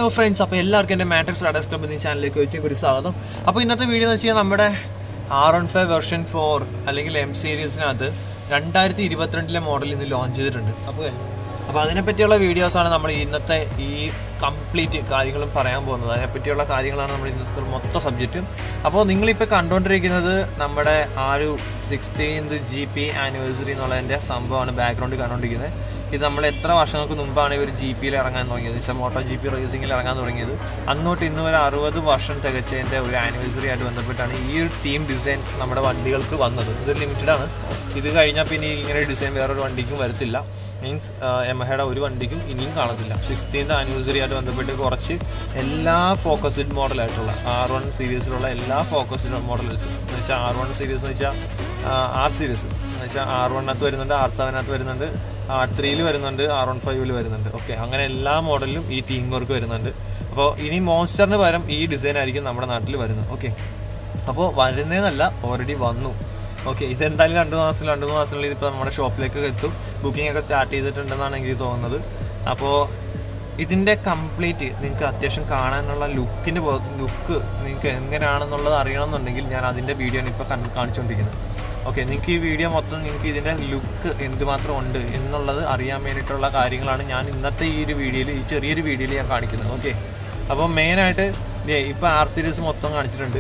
Friends അപ്പോൾ എല്ലാവർക്കും എൻ്റെ മാട്രിക്സ് റാഡേഴ്സ് ക്ലബ് എന്ന ചാനലിലേക്ക് ഒരിക്കലും കൂടി സ്വാഗതം അപ്പോൾ ഇന്നത്തെ വീഡിയോ എന്ന് വെച്ച് കഴിഞ്ഞാൽ നമ്മുടെ R one five version four അല്ലെങ്കിൽ എം സീരീസിനകത്ത് രണ്ടായിരത്തി ഇരുപത്തിരണ്ടിലെ മോഡൽ ഇന്ന് ലോഞ്ച് ചെയ്തിട്ടുണ്ട് അപ്പോൾ അപ്പോൾ അതിനെപ്പറ്റിയുള്ള വീഡിയോസാണ് നമ്മൾ ഇന്നത്തെ ഈ കംപ്ലീറ്റ് കാര്യങ്ങളും പറയാൻ പോകുന്നത് അതിനെപ്പറ്റിയുള്ള കാര്യങ്ങളാണ് നമ്മൾ ഇന്നത്തെ മൊത്തം സബ്ജക്റ്റും അപ്പോൾ നിങ്ങളിപ്പോൾ കണ്ടുകൊണ്ടിരിക്കുന്നത് നമ്മുടെ ആ ഒരു സിക്സ്റ്റീൻത് ജി പി ആനിവേഴ്സറി എന്നുള്ളതിൻ്റെ സംഭവമാണ് ബാക്ക്ഗ്രൗണ്ടിൽ കണ്ടുകൊണ്ടിരിക്കുന്നത് ഇത് നമ്മൾ എത്ര വർഷങ്ങൾക്ക് മുമ്പാണ് ഇവർ ജി പിയിൽ ഇറങ്ങാൻ തുടങ്ങിയത് വെച്ചാൽ മോട്ടോ ജി പി റേസിങ്ങിൽ ഇറങ്ങാൻ തുടങ്ങിയത് അങ്ങോട്ട് ഇന്ന് ഒരു അറുപത് വർഷം തികച്ചതിൻ്റെ ഒരു ആനിവേഴ്സറി ആയിട്ട് ബന്ധപ്പെട്ടാണ് ഈ ഒരു തീം ഡിസൈൻ നമ്മുടെ വണ്ടികൾക്ക് വന്നത് ഇത് ലിമിറ്റഡ് ആണ് ഇത് കഴിഞ്ഞാൽ പിന്നെ ഇങ്ങനെ ഡിസൈൻ വേറൊരു വണ്ടിക്കും വരത്തില്ല മീൻസ് എമഹയുടെ ഒരു വണ്ടിക്കും ഇനിയും കാണത്തില്ല സിക്സ്റ്റീൻത് ആനിവേഴ്സറി ആയിട്ട് ബന്ധപ്പെട്ട് കുറച്ച് എല്ലാ ഫോക്കസ്ഡ് മോഡലായിട്ടുള്ള ആർ വൺ സീരീസിലുള്ള എല്ലാ ഫോക്കസ്ഡ് മോഡൽസ് എന്ന് വെച്ചാൽ ആർ വൺ സീരീസ് എന്ന് വെച്ചാൽ ആർ സീരീസ് എന്ന് വെച്ചാൽ ആർ വണ്ണകത്ത് വരുന്നുണ്ട് ആർ സെവനകത്ത് വരുന്നുണ്ട് ആർ ത്രീയിൽ വരുന്നുണ്ട് ആർ വൺ ഫൈവിൽ വരുന്നുണ്ട് ഓക്കെ അങ്ങനെ എല്ലാ മോഡലിലും ഈ ടീം വർക്ക് വരുന്നുണ്ട് അപ്പോൾ ഇനി മോൺസ്റ്ററിന് പകരം ഈ ഡിസൈൻ ആയിരിക്കും നമ്മുടെ നാട്ടിൽ വരുന്നത് ഓക്കെ അപ്പോൾ വരുന്നതെന്നല്ല ഓൾറെഡി വന്നു ഓക്കെ ഇതെന്തായാലും രണ്ട് മാസം രണ്ട് മൂന്ന് മാസത്തിനുള്ളിൽ ഇപ്പോൾ നമ്മുടെ ഷോപ്പിലേക്ക് എത്തും ബുക്കിംഗ് ഒക്കെ സ്റ്റാർട്ട് ചെയ്തിട്ടുണ്ടെന്നാണ് എനിക്ക് തോന്നുന്നത് അപ്പോൾ ഇതിൻ്റെ കംപ്ലീറ്റ് നിങ്ങൾക്ക് അത്യാവശ്യം കാണാനുള്ള ലുക്കിൻ്റെ ലുക്ക് നിങ്ങൾക്ക് എങ്ങനെയാണെന്നുള്ളത് അറിയണമെന്നുണ്ടെങ്കിൽ ഞാൻ അതിൻ്റെ വീഡിയോയാണ് ഇപ്പോൾ കൺ കാണിച്ചുകൊണ്ടിരിക്കുന്നത് ഓക്കെ നിങ്ങൾക്ക് ഈ വീഡിയോ മൊത്തം നിങ്ങൾക്ക് ഇതിൻ്റെ ലുക്ക് എന്തുമാത്രം ഉണ്ട് എന്നുള്ളത് അറിയാൻ വേണ്ടിയിട്ടുള്ള കാര്യങ്ങളാണ് ഞാൻ ഇന്നത്തെ ഈ ഒരു വീഡിയോയിൽ ഈ ചെറിയൊരു വീഡിയോയിൽ ഞാൻ കാണിക്കുന്നത് ഓക്കെ അപ്പോൾ മെയിനായിട്ട് ഇപ്പോൾ ആർ സീരീസ് മൊത്തം കാണിച്ചിട്ടുണ്ട്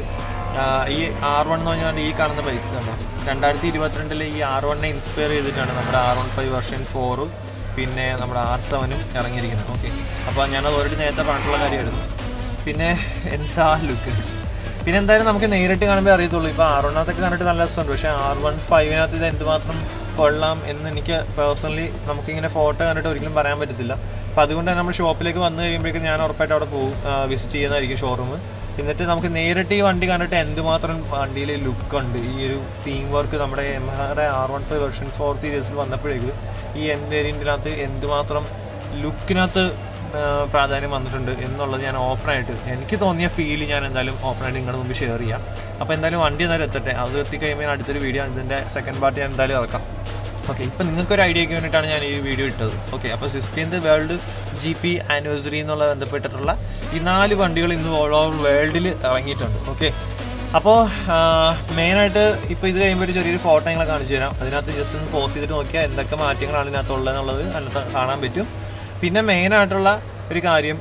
ഈ ആർ വൺ എന്ന് പറഞ്ഞാൽ ഈ കാണുന്ന ബൈക്ക് കണ്ടോ രണ്ടായിരത്തി ഇരുപത്തിരണ്ടിലെ ഈ ആർ വണ്ണിനെ ഇൻസ്പയർ ചെയ്തിട്ടാണ് നമ്മുടെ ആർ വൺ ഫൈവ് വെർഷൻ ഫോറും പിന്നെ നമ്മുടെ ആർ സെവനും ഇറങ്ങിയിരിക്കുന്നത് ഓക്കെ അപ്പോൾ ഞാനത് ഓൾറെഡി നേരത്തെ പറഞ്ഞിട്ടുള്ള കാര്യമായിരുന്നു പിന്നെ എന്താ ലുക്ക് പിന്നെ എന്തായാലും നമുക്ക് നേരിട്ട് കാണുമ്പോൾ അറിയത്തുള്ളൂ ഇപ്പോൾ ആർ വണ്ണകത്തൊക്കെ കണ്ടിട്ട് നല്ല രസമുണ്ട് പക്ഷേ ആർ വൺ ഫൈവിനകത്ത് ഇത് എന്തുമാത്രം കൊള്ളാം എന്ന് എനിക്ക് പേഴ്സണലി നമുക്കിങ്ങനെ ഫോട്ടോ കണ്ടിട്ട് ഒരിക്കലും പറയാൻ പറ്റത്തില്ല അപ്പോൾ അതുകൊണ്ട് തന്നെ നമ്മൾ ഷോപ്പിലേക്ക് വന്നു കഴിയുമ്പോഴേക്കും ഞാൻ ഉറപ്പായിട്ട് അവിടെ പോകും വിസിറ്റ് ചെയ്യുന്നതായിരിക്കും ഷോറൂം എന്നിട്ട് നമുക്ക് നേരിട്ട് ഈ വണ്ടി കണ്ടിട്ട് എന്തുമാത്രം വണ്ടിയിൽ ലുക്ക് ഉണ്ട് ഈ ഒരു തീം വർക്ക് നമ്മുടെ എംഹായുടെ R one five version four സീരീസിൽ വന്നപ്പോഴേക്ക് ഈ എം വേരിയൻറ്റിനകത്ത് എന്തുമാത്രം ലുക്കിനകത്ത് പ്രാധാന്യം വന്നിട്ടുണ്ട് എന്നുള്ളത് ഞാൻ ഓപ്പണായിട്ട് എനിക്ക് തോന്നിയ ഫീൽ ഞാൻ എന്തായാലും ഓപ്പണായിട്ട് നിങ്ങളുടെ മുമ്പ് ഷെയർ ചെയ്യാം അപ്പോൾ എന്തായാലും വണ്ടി എന്തായാലും എത്തട്ടെ അത് എത്തിക്കഴിയുമ്പോൾ അടുത്തൊരു വീഡിയോ ഇതിൻ്റെ സെക്കൻഡ് പാർട്ട് ഞാൻ എന്തായാലും ഇറക്കാം ഓക്കെ ഇപ്പം നിങ്ങൾക്കൊരു ഐഡിയയ്ക്ക് വേണ്ടിയിട്ടാണ് ഞാൻ ഈ വീഡിയോ ഇട്ടത് ഓക്കെ അപ്പോൾ sixteenth world G P anniversary എന്നുള്ള ബന്ധപ്പെട്ടിട്ടുള്ള ഈ നാല് വണ്ടികൾ ഇന്ന് ഓൾ ഓവർ വേൾഡിൽ ഇറങ്ങിയിട്ടുണ്ട് ഓക്കെ അപ്പോൾ മെയിനായിട്ട് ഇപ്പോൾ ഇത് കഴിയുമ്പോൾ ഒരു ചെറിയൊരു ഫോട്ടോ നിങ്ങളെ കാണിച്ചു തരാം അതിനകത്ത് ജസ്റ്റ് ഒന്ന് പോസ് ചെയ്തിട്ട് നോക്കിയാൽ എന്തൊക്കെ മാറ്റങ്ങളാണ് ഇതിനകത്തുള്ളത് എന്നുള്ളത് അതിനകത്ത് കാണാൻ പറ്റും പിന്നെ മെയിനായിട്ടുള്ള ഒരു കാര്യം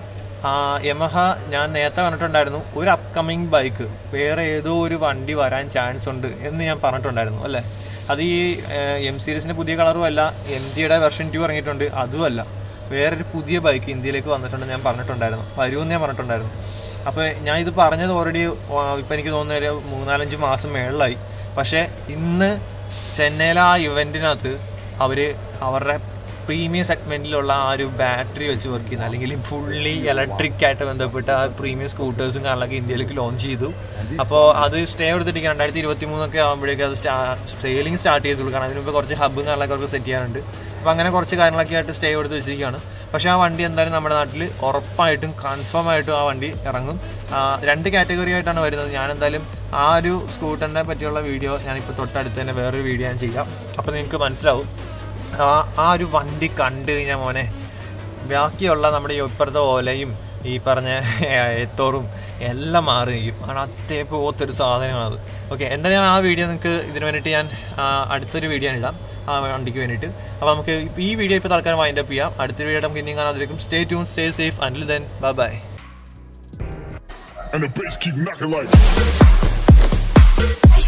യമഹ ഞാൻ നേരത്തെ പറഞ്ഞിട്ടുണ്ടായിരുന്നു ഒരു അപ്കമിങ് ബൈക്ക് വേറെ ഏതോ ഒരു വണ്ടി വരാൻ ചാൻസ് ഉണ്ട് എന്ന് ഞാൻ പറഞ്ഞിട്ടുണ്ടായിരുന്നു അല്ലേ അത് ഈ എം സീരീസിൻ്റെ പുതിയ കളറും അല്ല എം ജിയുടെ വെർഷൻ ടു ഇറങ്ങിയിട്ടുണ്ട് അതുമല്ല വേറൊരു പുതിയ ബൈക്ക് ഇന്ത്യയിലേക്ക് വന്നിട്ടുണ്ട് ഞാൻ പറഞ്ഞിട്ടുണ്ടായിരുന്നു വരുമെന്ന് ഞാൻ പറഞ്ഞിട്ടുണ്ടായിരുന്നു അപ്പോൾ ഞാൻ ഇത് പറഞ്ഞത് ഓൾറെഡി ഇപ്പം എനിക്ക് തോന്നുന്ന ഒരു മൂന്നാലഞ്ച് മാസം മേളിലായി പക്ഷേ ഇന്ന് ചെന്നൈയിലെ ആ ഇവൻറ്റിനകത്ത് അവർ അവരുടെ പ്രീമിയം സെഗ്മെൻറ്റിലുള്ള ആ ഒരു ബാറ്ററി വെച്ച് വർക്ക് ചെയ്യുന്ന അല്ലെങ്കിൽ ഫുള്ളി ഇലക്ട്രിക് ആയിട്ട് ബന്ധപ്പെട്ട ആ പ്രീമിയം സ്കൂട്ടേഴ്സും കാര്യങ്ങളൊക്കെ ഇന്ത്യയിലേക്ക് ലോഞ്ച് ചെയ്തു അപ്പോൾ അത് സ്റ്റേ എടുത്തിട്ട് രണ്ടായിരത്തി ഇരുപത്തി മൂന്നൊക്കെ ആകുമ്പോഴേക്കും അത് സ്റ്റാ സെയിലിംഗ് സ്റ്റാർട്ട് ചെയ്തുള്ളൂ കാരണം അതിന് മുമ്പ് കുറച്ച് ഹബ്ബും കാര്യങ്ങളൊക്കെ അവർക്ക് സെറ്റ് ചെയ്യാനുണ്ട് അപ്പോൾ അങ്ങനെ കുറച്ച് കാര്യങ്ങളൊക്കെ ആയിട്ട് സ്റ്റേ എടുത്ത് വെച്ചിരിക്കുകയാണ് പക്ഷേ ആ വണ്ടി എന്തായാലും നമ്മുടെ നാട്ടിൽ ഉറപ്പായിട്ടും കൺഫേം ആയിട്ടും ആ വണ്ടി ഇറങ്ങും രണ്ട് കാറ്റഗറി ആയിട്ടാണ് വരുന്നത് ഞാൻ എന്തായാലും ആ ഒരു സ്കൂട്ടറിനെ പറ്റിയുള്ള വീഡിയോ ഞാനിപ്പോൾ തൊട്ടടുത്ത് തന്നെ വേറൊരു വീഡിയോ ഞാൻ ചെയ്യാം അപ്പോൾ നിങ്ങൾക്ക് മനസ്സിലാവും ആ ആ ഒരു വണ്ടി കണ്ടു കഴിഞ്ഞാൽ മോനെ ബാക്കിയുള്ള നമ്മുടെ ഈ ഇപ്പുറത്തെ ഓലയും ഈ പറഞ്ഞ എത്തോറും എല്ലാം മാറി നിൽക്കും കാരണം അതേ പോത്തൊരു സാധനമാണത് ഓക്കെ എന്തായാലും ഞാൻ ആ വീഡിയോ നിങ്ങൾക്ക് ഇതിന് വേണ്ടിയിട്ട് ഞാൻ അടുത്തൊരു വീഡിയോ ഞാൻ ഇടാം ആ വണ്ടിക്ക് വേണ്ടിയിട്ട് അപ്പോൾ നമുക്ക് ഈ വീഡിയോ ഇപ്പോൾ തൽക്കാലം വൈൻഡ് അപ്പ് ചെയ്യാം അടുത്തൊരു വീഡിയോ നമുക്ക് ഇനിയും കാണാതിരിക്കും stay tune stay safe until then bye bye and the bass keep knocking like.